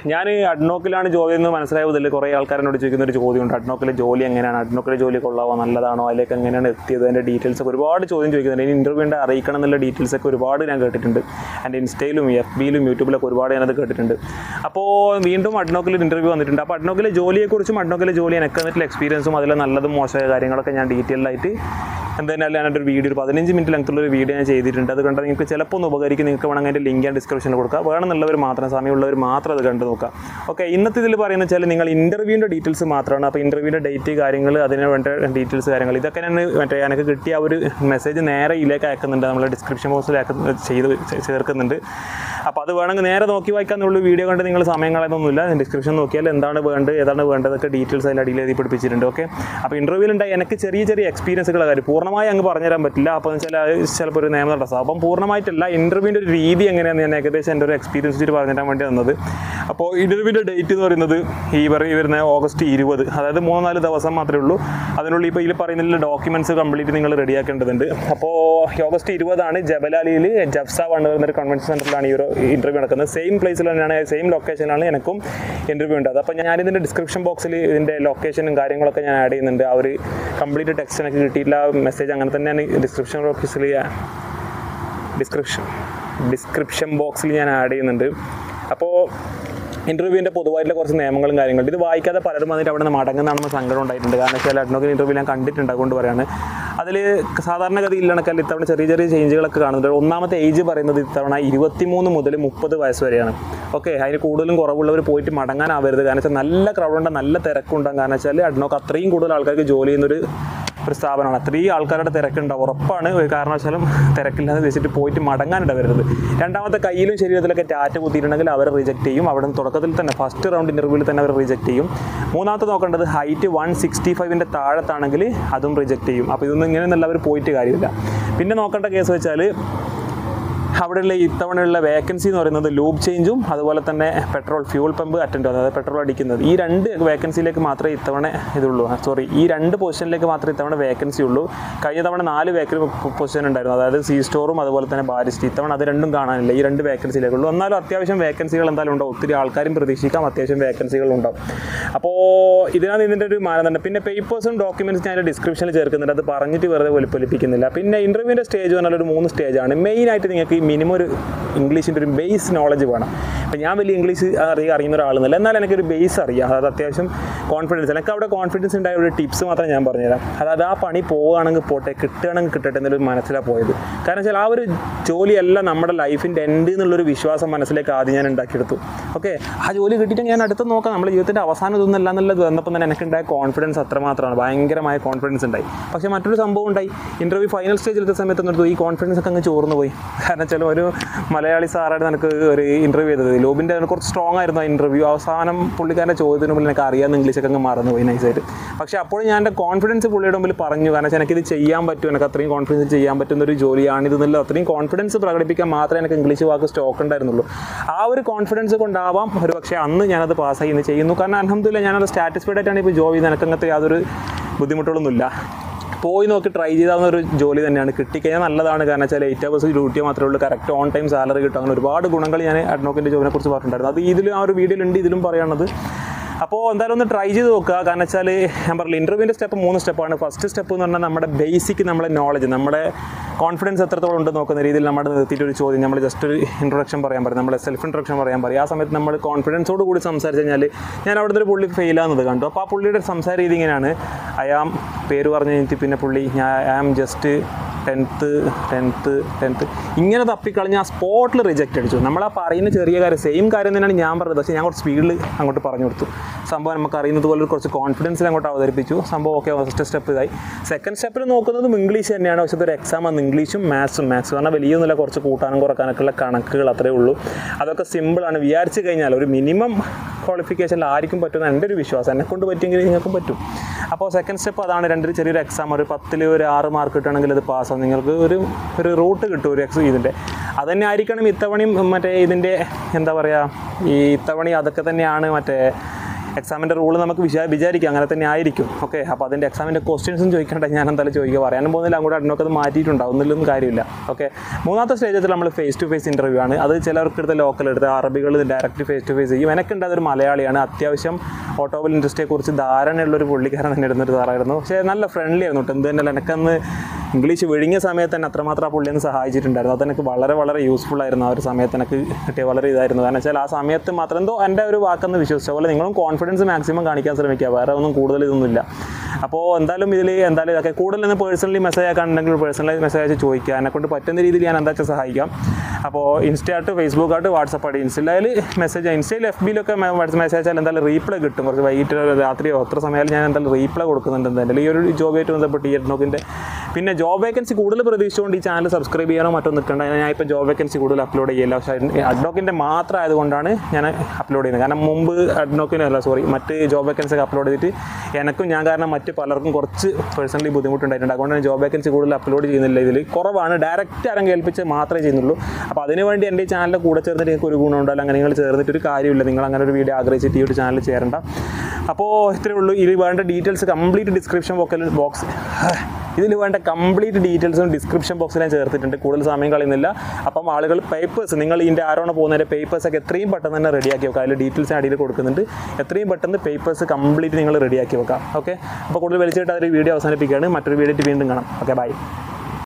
ഞാൻ അഡ്നോക്കിലാണ് ജോലി എന്ന് മനസ്സിലായ മുതൽ കുറേ ആൾക്കാരോട് ചോദിക്കുന്ന ഒരു ചോദ്യമുണ്ട് അഡ്നോക്കിലെ ജോലി എങ്ങനെയാണ് അഡ്നോക്കിലെ ജോലി കൊള്ളാവോ നല്ലതാണോ അതിലേക്ക് എങ്ങനെയാണ് എത്തിയത് അതിൻ്റെ ഡീറ്റെയിൽസ് ഒക്കെ ഒരുപാട് ചോദ്യം ചോദിക്കുന്നുണ്ട് ഇനി ഇൻ്റർവ്യൂവിൻ്റെ അറിയിക്കണം എന്നുള്ള ഡീറ്റെയിൽസ് ഒക്കെ ഒരുപാട് ഞാൻ കേട്ടിട്ടുണ്ട് എൻ്റെ ഇൻസ്റ്റയിലും എഫ് ബിയിലും യൂട്യൂബിലൊക്കെ ഒരുപാട് ഞാനത് കേട്ടിട്ടുണ്ട് അപ്പോൾ വീണ്ടും അഡ്നോക്കിൽ ഇൻ്റർവ്യൂ വന്നിട്ടുണ്ട് അപ്പോൾ അഡ്നോക്കിലെ ജോലിയെക്കുറിച്ചും അഡ്നോക്കിലെ ജോലി എനിക്ക് വന്നിട്ടുള്ള എക്സ്പീരിയൻസും അതിലെ നല്ലതും മോശമായ കാര്യങ്ങളൊക്കെ ഞാൻ ഡീറ്റെയിൽ ആയിട്ട് എന്തായാലും ഞാനൊരു വീഡിയോ ഒരു പതിനഞ്ച് മിനിറ്റ് ലെങ്ത്തുള്ള ഒരു വീഡിയോ ഞാൻ ചെയ്തിട്ടുണ്ട് അത് കണ്ടാൽ നിങ്ങൾക്ക് ചിലപ്പോൾ ഒന്ന് ഉപകരിക്കും നിങ്ങൾക്ക് വേണമെങ്കിൽ അതിൻ്റെ ലിങ്ക് ഞാൻ ഡിസ്ക്രിപ്ഷനിൽ കൊടുക്കുക വേണമെന്നുള്ളവർ മാത്രം സമയമുള്ളവർ മാത്രം അത് കണ്ടു നോക്കുക ഓക്കെ ഇന്നത്തെ ഇതിൽ പറയുന്നത് വെച്ചാൽ നിങ്ങൾ ഇൻ്റർവ്യൂവിൻ്റെ ഡീറ്റെയിൽസ് മാത്രമാണ് അപ്പോൾ ഇൻ്റർവ്യൂവിൻ്റെ ഡേറ്റ് കാര്യങ്ങൾ അതിന് വേണ്ട ഡീറ്റെയിൽസ് കാര്യങ്ങൾ ഇതൊക്കെ ഞാൻ മറ്റേ എനിക്ക് കിട്ടിയ ആ ഒരു മെസ്സേജ് നേരെ ഇതിലേക്ക് അയക്കുന്നുണ്ട് നമ്മൾ ഡിസ്ക്രിപ്ഷൻ ബോക്സിൽ ചെയ്ത് ചേർക്കുന്നുണ്ട് അപ്പോൾ അത് വേണമെങ്കിൽ നേരെ നോക്കി വായിക്കാന്നുള്ള വീഡിയോ കണ്ട് നിങ്ങൾ സമയം കളയുന്നൊന്നുമില്ല ഡിസ്ക്രിപ്ഷൻ നോക്കിയാൽ എന്താണ് വേണ്ടത് ഏതാണ് വേണ്ടതൊക്കെ ഡീറ്റെയിൽസ് അതിൽ അടിയിൽ എഴുതി പഠിപ്പിച്ചിട്ടുണ്ട് ഓക്കെ അപ്പോൾ ഇൻ്റർവ്യൂവിലുണ്ടായി എനിക്ക് ചെറിയ ചെറിയ എക്സ്പീരിയൻസുകൾ കാര്യം പൂർണ്ണമായി അങ്ങ് പറഞ്ഞുതരാൻ പറ്റില്ല അപ്പോൾ എന്ന് വെച്ചാൽ അത് ചിലപ്പോൾ ഒരു നിയമ തടസ്സം അപ്പം പൂർണ്ണമായിട്ടല്ല ഇൻ്റർവ്യൂവിൻ്റെ ഒരു രീതി എങ്ങനെയാണെന്ന് ഞാൻ ഏകദേശം എൻ്റെ ഒരു എക്സ്പീരിയൻസ് വെച്ചിട്ട് പറഞ്ഞുതരാൻ വേണ്ടി വന്നത് അപ്പോൾ ഇൻ്റർവ്യൂവിൻ്റെ ഡേറ്റ് എന്ന് പറയുന്നത് ഈ പറ- ഈ വരുന്ന ഓഗസ്റ്റ് ഇരുപത് അതായത് മൂന്ന് നാല് ദിവസം മാത്രമേ ഉള്ളൂ അതിനുള്ളിൽ ഇപ്പോൾ ഇതിൽ പറയുന്ന ഡോക്യുമെൻറ്റ്സ് കംപ്ലീറ്റ് നിങ്ങൾ റെഡിയാക്കേണ്ടതുണ്ട് അപ്പോൾ ഓഗസ്റ്റ് ഇരുപതാണ് ജബലാലിയിൽ ജബ്സ വണ് വരുന്ന ഒരു കൺവെൻഷൻ സെൻറ്ററിലാണ് ഈ ഒരു ഇൻ്റർവ്യൂ നടക്കുന്നത് സെയിം പ്ലേസിൽ തന്നെയാണ് സെയിം ലൊക്കേഷനിലാണ് എനിക്കും ഇൻ്റർവ്യൂ ഉണ്ടായത് അപ്പോൾ ഞാൻ ഇതിൻ്റെ ഡിസ്ക്രിപ്ഷൻ ബോക്സിൽ ഇതിൻ്റെ ലൊക്കേഷനും കാര്യങ്ങളൊക്കെ ഞാൻ ആഡ് ചെയ്യുന്നുണ്ട് ആ ഒരു കംപ്ലീറ്റ് ടെക്സ്റ്റ് എനിക്ക് കിട്ടിയില്ല മെസ്സേജ് അങ്ങനെ തന്നെയാണ് ഡിസ്ക്രിപ്ഷൻ ബോക്സിൽ ഡിസ്ക്രിപ്ഷൻ ഡിസ്ക്രിപ്ഷൻ ബോക്സിൽ ഞാൻ ആഡ് ചെയ്യുന്നുണ്ട് അപ്പോൾ ഇൻ്റർവ്യൂവിൻ്റെ പൊതുവായിട്ടുള്ള കുറച്ച് നിയമങ്ങളും കാര്യങ്ങളും ഇത് വായിക്കാതെ പലരും വന്നിട്ട് അവിടെ നിന്ന് മടങ്ങുന്നതാണെന്ന് സങ്കടം ഉണ്ടായിട്ടുണ്ട് കാരണം വെച്ചാൽ അഡ്നോക്കിന് ഇൻ്റർവ്യൂ ഞാൻ കണ്ടിട്ടുണ്ട് അതുകൊണ്ട് പറയാണ് അതിൽ സാധാരണഗതിയിൽ കണക്കല്ല ഇത്തവണ ചെറിയ ചെറിയ ചേഞ്ചുകളൊക്കെ കാണുന്നുണ്ട് ഒന്നാമത്തെ ഏജ് പറയുന്നത് ഇത്തവണ ഇരുപത്തിമൂന്ന് മുതൽ മുപ്പത് വയസ്സ് വരെയാണ് ഓക്കെ അതിന് കൂടുതലും കുറവുള്ളവർ പോയിട്ട് മടങ്ങാനാവരുത് കാരണം വെച്ചാൽ നല്ല ക്രൗഡുണ്ട് നല്ല തിരക്കുണ്ടാകും കാരണം വെച്ചാൽ അഡ്നോക്ക് അത്രയും കൂടുതൽ ആൾക്കാർക്ക് ജോലി ചെയ്യുന്നൊരു ഒരു സ്ഥാപനമാണ് അത്രയും ആൾക്കാരുടെ തിരക്കുണ്ടാവും ഉറപ്പാണ് ഒരു കാരണവശാലും തിരക്കില്ലാതെ വെച്ചിട്ട് പോയിട്ട് മടങ്ങാനിട വരരുത് രണ്ടാമത്തെ കയ്യിലും ശരീരത്തിലൊക്കെ ടാറ്റ കുത്തിയിട്ടുണ്ടെങ്കിൽ അവരെ റിജക്ട് ചെയ്യും അവിടെ നിന്ന് തുടക്കത്തിൽ തന്നെ ഫസ്റ്റ് റൗണ്ട് ഇൻ്റർവ്യൂവിൽ തന്നെ അവർ റിജക്ട് ചെയ്യും മൂന്നാമത്തെ നോക്കേണ്ടത് ഹൈറ്റ് വൺ സിക്സ്റ്റി ഫൈവിൻ്റെ താഴത്താണെങ്കിൽ അതും റിജക്ട് ചെയ്യും അപ്പോൾ ഇതൊന്നും ഇങ്ങനെയൊന്നും അവർ പോയിട്ട് കാര്യമില്ല പിന്നെ നോക്കേണ്ട കേസ് വെച്ചാൽ അവിടെയുള്ള ഇത്തവണയുള്ള വേക്കൻസി എന്ന് പറയുന്നത് ലൂബ് ചേഞ്ചും അതുപോലെ തന്നെ പെട്രോൾ ഫ്യൂൾ പമ്പ് അറ്റൻഡ് അതായത് പെട്രോൾ അടിക്കുന്നത് ഈ രണ്ട് വേക്കൻസിയിലേക്ക് മാത്രമേ ഇത്തവണ ഇതുള്ളൂ സോറി ഈ രണ്ട് പൊസിഷനിലേക്ക് മാത്രമേ ഇത്തവണ വേക്കൻസി ഉള്ളൂ കഴിഞ്ഞ തവണ നാല് വേക്കൻ പൊസിഷൻ ഉണ്ടായിരുന്നു അതായത് സി സ്റ്റോറും അതുപോലെ തന്നെ ബാരിസ്റ്റ് ഇത്തവണ അത് രണ്ടും കാണാനില്ല ഈ രണ്ട് വേക്കൻസിയിലേക്കുള്ളൂ എന്നാലും അത്യാവശ്യം വേക്കൻസികൾ എന്തായാലും ഉണ്ടാവും ഒത്തിരി ആൾക്കാരും പ്രതീക്ഷിക്കാം അത്യാവശ്യം വേക്കൻസികൾ ഉണ്ടാവും അപ്പോൾ ഇതിനാണ് ഇതിൻ്റെ ഒരു മാനദണ്ഡം പിന്നെ പേപ്പേഴ്സും ഡോക്യുമെൻറ്റ്സ് ഞാൻ ഡിസ്ക്രിപ്ഷനിൽ ചേർക്കുന്നുണ്ട് അത് പറഞ്ഞിട്ട് വെറുതെ വലിപ്പിക്കുന്നില്ല പിന്നെ ഇൻ്റർവ്യൂവിൻ്റെ സ്റ്റേജ് പറഞ്ഞാൽ ഒരു മൂന്ന് സ്റ്റേജാണ് മെയിനായിട്ട് നിങ്ങൾക്ക് ഈ മിനിമം ഒരു ഇംഗ്ലീഷിൻ്റെ ഒരു ബേസ് നോളജ് വേണം ഇപ്പം ഞാൻ വലിയ ഇംഗ്ലീഷ് അറിയ അറിയുന്ന ഒരാളെന്നല്ല എന്നാൽ എനിക്കൊരു ബേസ് അറിയാം അതായത് അത്യാവശ്യം കോൺഫിഡൻസ് എനിക്ക് അവിടെ കോൺഫിഡൻസ് ഉണ്ടായ ഒരു ടിപ്സ് മാത്രം ഞാൻ പറഞ്ഞുതരാം അതായത് ആ പണി പോവുകയാണെങ്കിൽ പോട്ടെ കിട്ടുകയാണെങ്കിൽ കിട്ടട്ടെ എന്നൊരു മനസ്സിലാണ് പോയത് കാരണം വെച്ചാൽ ആ ഒരു ജോലിയല്ല നമ്മുടെ ലൈഫിൻ്റെ എൻഡ് എന്നുള്ളൊരു വിശ്വാസം മനസ്സിലേക്ക് ആദ്യം ഞാൻ ഉണ്ടാക്കിയെടുത്തു ഓക്കെ ആ ജോലി കിട്ടിയിട്ട് ഞാൻ അടുത്ത് നോക്കാം നമ്മുടെ ജീവിതത്തിൻ്റെ അവസാനം ഇതൊന്നല്ല എന്നുള്ളത് വന്നപ്പോൾ തന്നെ എനിക്കുണ്ടായ കോൺഫിഡൻസ് അത്രമാത്രമാണ് ഭയങ്കരമായ കോൺഫിഡൻസ് ഉണ്ടായി പക്ഷേ മറ്റൊരു സംഭവം ഉണ്ടായി ഇൻ്റർവ്യൂ ഫൈനൽ സ്റ്റേജിലെത്ത സമയത്ത് എന്നിട്ട് ഈ കോൺഫിഡൻസ് ഒക്കെ അങ്ങ് ചോർന്നു പോയി കാരണം വെച്ചാൽ ഒരു മലയാളി സാറായിട്ട് എനിക്ക് ഒരു ഇൻ്റർവ്യൂ ചെയ്തത് ലോബിൻ്റെ കുറച്ച് സ്ട്രോങ് ആയിരുന്നു ആ ഇൻ്റർവ്യൂ അവസാനം പുള്ളിക്കാരൻ്റെ ചോദ്യത്തിന് മുമ്പിൽ എനിക്ക് അറിയാവുന്ന ഇംഗ്ലീഷൊക്കെ അങ്ങ് മറന്നു പോയി നൈസായിട്ട് പക്ഷേ അപ്പോഴും ഞാൻ എൻ്റെ കോൺഫിഡൻസ് പുള്ളിയുടെ മുമ്പിൽ പറഞ്ഞു കാരണം വെച്ചാൽ എനിക്കിത് ചെയ്യാൻ പറ്റും എനിക്ക് അത്രയും കോൺഫിഡൻസ് ചെയ്യാൻ പറ്റുന്ന ഒരു ജോലിയാണിത് എന്നുള്ള അത്രയും കോൺഫിഡൻസ് പ്രകടിപ്പിക്കാൻ മാത്രമേ എനിക്ക് ഇംഗ്ലീഷ് വാക്ക് സ്റ്റോക്ക് ഉണ്ടായിരുന്നുള്ളൂ ആ ഒരു കോൺഫിഡൻസ് കൊണ്ടാവാം ഒരു പക്ഷേ അന്ന് ഞാനത് പാസ്സായി ഇന്ന് ചെയ്യുന്നു കാരണം അലഹമില്ല ഞാനത് സാറ്റിസ്ഫൈഡ് ആയിട്ടാണ് ഇപ്പോൾ ജോബ് ചെയ്യുന്നത് എനിക്ക് അങ്ങനത്തെ യാതൊരു ബുദ്ധിമുട്ടുകളൊന്നുമില്ല പോയി നോക്കി ട്രൈ ചെയ്താവുന്ന ഒരു ജോലി തന്നെയാണ് കിട്ടിക്കഴിഞ്ഞാൽ നല്ലതാണ് കാരണം വെച്ചാൽ എയ്റ്റ് അവേഴ്സ് ഡ്യൂട്ടി മാത്രമേ ഉള്ളൂ കറക്റ്റ് ഓൺ ടൈം സാലറി കിട്ടും അങ്ങനെ ഒരുപാട് ഗുണങ്ങൾ ഞാൻ അഡ്നോക്കിൻ്റെ ജോബിനെ കുറിച്ച് പറഞ്ഞിട്ടുണ്ടായിരുന്നു അത് ഇതിൽ ആ ഒരു വീഡിയോയിലുണ്ട് ഇതിലും പറയണത് അപ്പോൾ എന്തായാലും ഒന്ന് ട്രൈ ചെയ്ത് നോക്കുക കാരണം വെച്ചാൽ ഞാൻ പറഞ്ഞില്ല ഇൻ്റർവ്യൂവിൻ്റെ സ്റ്റെപ്പ് മൂന്ന് സ്റ്റെപ്പാണ് ഫസ്റ്റ് സ്റ്റെപ്പ് എന്ന് പറഞ്ഞാൽ നമ്മുടെ ബേസിക് നമ്മുടെ നോളജ് നമ്മുടെ കോൺഫിഡൻസ് എത്രത്തോളം ഉണ്ട് നോക്കുന്ന രീതിയിൽ നമ്മുടെ നിർത്തിയിട്ട് ഒരു ചോദ്യം നമ്മൾ ജസ്റ്റ് ഒരു ഇൻട്രൊഡക്ഷൻ പറയാൻ പറയും നമ്മുടെ സെൽഫ് ഇൻട്രൊഡക്ഷൻ പറയാൻ പറയും ആ സമയത്ത് നമ്മൾ കോൺഫിഡൻസോട് കൂടി സംസാരിച്ച് കഴിഞ്ഞാൽ ഞാൻ അവിടുത്തെ ഒരു പുള്ളി ഫെയിലാകുന്നത് കണ്ടു അപ്പോൾ ആ പുള്ളിയുടെ സംസാര രീതി ഇങ്ങനെയാണ് അയാം പേര് പറഞ്ഞു കഴിഞ്ഞിട്ട് പിന്നെ പുള്ളി ഞാൻ I am just tenth tenth tenth ഇങ്ങനെ തപ്പിക്കളഞ്ഞ് ആ സ്പോട്ടിൽ റിജക്റ്റ് അടിച്ചു നമ്മൾ ആ പറയുന്ന ചെറിയ കാര്യം സെയിം കാര്യം തന്നെയാണ് ഞാൻ പറഞ്ഞത് പക്ഷേ ഞാൻ കുറച്ച് സ്പീഡിൽ അങ്ങോട്ട് പറഞ്ഞു കൊടുത്തു സംഭവം നമുക്ക് അറിയുന്നത് പോലെ ഒരു കുറച്ച് കോൺഫിഡൻസിൽ അങ്ങോട്ട് അവതരിപ്പിച്ചു സംഭവം ഓക്കെ ഫസ്റ്റ് സ്റ്റെപ്പ് ഇതായി സെക്കൻഡ് സ്റ്റെപ്പിൽ നോക്കുന്നതും ഇംഗ്ലീഷ് തന്നെയാണ് പക്ഷേ ഇതൊരു എക്സാം ആണ് ഇംഗ്ലീഷും മാത്സും മാത്സ് പറഞ്ഞാൽ വലിയൊന്നുമില്ല കുറച്ച് കൂട്ടാനും കുറക്കാനൊക്കെ ഉള്ള കണക്കുകൾ അത്രേ ഉള്ളൂ അതൊക്കെ സിമ്പിളാണ് വിചാരിച്ച് കഴിഞ്ഞാൽ ഒരു മിനിമം ക്വാളിഫിക്കേഷനിൽ ആർക്കും പറ്റുന്ന എൻ്റെ ഒരു വിശ്വാസം എന്നെ കൊണ്ട് പറ്റുമെങ്കിൽ നിങ്ങൾക്കും പറ്റും അപ്പോൾ സെക്കൻഡ് സ്റ്റെപ്പ് അതാണ് രണ്ട് ചെറിയൊരു എക്സാം ഒരു പത്തിൽ ഒരു ആറ് മാർക്ക് കിട്ടുകയാണെങ്കിൽ അത് പാസ്സാവും നിങ്ങൾക്ക് ഒരു ഒരു റൂട്ട് കിട്ടും ഒരു എക്സ് ഇതിൻ്റെ അതുതന്നെ ആയിരിക്കണം ഇത്തവണയും മറ്റേ ഇതിൻ്റെ എന്താ പറയുക ഈ ഇത്തവണയും അതൊക്കെ തന്നെയാണ് മറ്റേ എക്സാമിൻ്റെ റൂൾ നമുക്ക് വിചാ വിചാരിക്കാം അങ്ങനെ തന്നെ ആയിരിക്കും ഓക്കെ അപ്പോൾ അതിൻ്റെ എക്സാമിൻ്റെ ക്വസ്റ്റ്യൻസും ചോദിക്കേണ്ട ഞാൻ എന്തായാലും ചോദിക്കുക പറയാനും പോകുന്നില്ല അങ്ങോട്ട് അഡ്നോക്ക് അത് മാറ്റിയിട്ടുണ്ടാവും ഒന്നിലൊന്നും കാര്യമില്ല ഓക്കെ മൂന്നാമത്തെ സ്റ്റേജത്തിൽ നമ്മൾ ഫേസ് ടു ഫേസ് ഇൻ്റർവ്യൂ ആണ് അത് ചിലർക്ക് എടുത്ത ലോക്കൽ എടുത്ത് അറബികൾ ഡയറക്റ്റ് ഫേസ് ടു ഫേസ് ചെയ്യും എനിക്കുണ്ട് അതൊരു മലയാളിയാണ് അത്യാവശ്യം ഓട്ടോമൊബൈൽ ഇൻഡസ്ട്രിയെക്കുറിച്ച് ധാരണയുള്ള ഒരു പുള്ളിക്കാരൻ തന്നെ ഇടുന്നൊരു സാറായിരുന്നു പക്ഷേ നല്ല ഫ്രണ്ട്ലി ആയിരുന്നു കേട്ടോ എന്ത് തന്നെ എനിക്കന്ന് ഇംഗ്ലീഷ് വിഴുങ്ങിയ സമയത്ത് തന്നെ അത്രമാത്രം ആ പുള്ളി ഒന്ന് സഹായിച്ചിട്ടുണ്ടായിരുന്നു അത് എനിക്ക് വളരെ വളരെ യൂസ്ഫുൾ ആയിരുന്നു ആ ഒരു സമയത്ത് എനിക്ക് കിട്ടിയ വളരെ ഇതായിരുന്നു കാരണം വെച്ചാൽ ആ സമയത്ത് മാത്രം എന്തോ എൻ്റെ ഒരു വാക്കെന്ന് വിശ്വസിച്ച പോലെ നിങ്ങളും കോൺഫിഡൻസ് മാക്സിമം കാണിക്കാൻ ശ്രമിക്കുക വേറെ ഒന്നും കൂടുതൽ ഇതൊന്നുമില്ല അപ്പോൾ എന്തായാലും ഇതിൽ എന്തായാലും ഇതൊക്കെ കൂടുതൽ നിന്ന് പേഴ്സണലി മെസ്സേജ് ആക്കാനുണ്ടെങ്കിൽ പേഴ്സണലി മെസ്സേജ് അയച്ച് ചോദിക്കുക എന്നെ കൊണ്ട് പറ്റുന്ന രീതിയിൽ ഞാൻ എന്താ വെച്ചാൽ സഹായിക്കാം അപ്പോൾ ഇൻസ്റ്റ ആയിട്ട് ഫേസ്ബുക്ക് ആയിട്ട് വാട്സപ്പ് ആയിട്ട് ഇൻസ്റ്റയിൽ മെസ്സേജ് ഇൻസ്റ്റയിൽ എഫ് ബിയിലൊക്കെ മെസ്സേജ് അയച്ചാൽ എന്തായാലും റീപ്ലൈ കിട്ടും കുറച്ച് വൈകിട്ട് രാത്രിയോ എത്ര സമയമായാലും ഞാൻ എന്തായാലും റീപ്ലൈ കൊടുക്കുന്നുണ്ട് എന്തായാലും ഈ ഒരു ജോബായിട്ട് ബന്ധപ്പെട്ട് ഈ നോക്കിൻ്റെ പിന്നെ ജോബ് വേക്കൻസി കൂടുതൽ പ്രതീക്ഷിച്ചുകൊണ്ട് ഈ ചാനൽ സബ്സ്ക്രൈബ് ചെയ്യാനോ മറ്റോ നിൽക്കേണ്ട ഞാൻ ഇപ്പോൾ ജോബ് വേക്കൻസി കൂടുതൽ അപ്ലോഡ് ചെയ്യില്ല പക്ഷേ അഡ്നോക്കിൻ്റെ മാത്രം ആയതുകൊണ്ടാണ് ഞാൻ അപ്ലോഡ് ചെയ്യുന്നത് കാരണം മുമ്പ് അഡ്നോക്കിന് അല്ല സോറി മറ്റ് ജോബ് വേക്കൻസി ഒക്കെ അപ്ലോഡ് ചെയ്തിട്ട് എനക്കും ഞാൻ കാരണം മറ്റ് പലർക്കും കുറച്ച് പേഴ്സണലി ബുദ്ധിമുട്ടുണ്ടായിട്ടുണ്ട് അതുകൊണ്ടാണ് ജോബ് വേക്കൻസി കൂടുതൽ അപ്ലോഡ് ചെയ്യുന്നില്ല ഇതിൽ കുറവാണ് ഡയറക്റ്റ് ആരും കേൾപ്പിച്ച് മാത്രമേ ചെയ്യുന്നുള്ളൂ അപ്പോൾ അതിനുവേണ്ടി എൻ്റെ ഈ ചാനലിൽ കൂടെ ചേർന്നിട്ട് നിങ്ങൾക്ക് ഒരു ഗുണമുണ്ടല്ലോ അങ്ങനെ നിങ്ങൾ ചേർന്നിട്ട് ഒരു കാര്യമില്ല നിങ്ങൾ അങ്ങനെ ഒരു വീഡിയോ ആഗ്രഹിച്ചിട്ട് ഈ ഒരു ചാനൽ ചേരണ്ട അപ്പോൾ ഇത്രയേ ഉള്ളൂ ഇതിൽ വേണ്ട ഡീറ്റെയിൽസ് കംപ്ലീറ്റ് ഡിസ്ക്രിപ്ഷൻ ബോക്സിൽ ബോക്സ് ഇതിൽ വേണ്ട കംപ്ലീറ്റ് ഡീറ്റെയിൽസും ഡിസ്ക്രിപ്ഷൻ ബോക്സിൽ ഞാൻ ചേർത്തിട്ടുണ്ട് കൂടുതൽ സമയം കളയുന്നില്ല അപ്പം ആളുകൾ പേപ്പേഴ്സ് നിങ്ങൾ ഇതിൻ്റെ ആരോണ പോകുന്നതിൻ്റെ പേപ്പേഴ്സൊക്കെ എത്രയും പെട്ടെന്ന് തന്നെ റെഡിയാക്കി വെക്കുക അതിൽ ഡീറ്റെയിൽസ് അടിയിൽ കൊടുക്കുന്നുണ്ട് എത്രയും പെട്ടെന്ന് പേപ്പേഴ്സ് കംപ്ലീറ്റ് നിങ്ങൾ റെഡിയാക്കി വെക്കാം ഓക്കെ അപ്പോൾ കൂടുതൽ വലിച്ചിട്ട് അതൊരു വീഡിയോ അവസാനിപ്പിക്കുകയാണ് മറ്റൊരു വീഡിയോ വീണ്ടും കാണാം ഓക്കെ ബൈ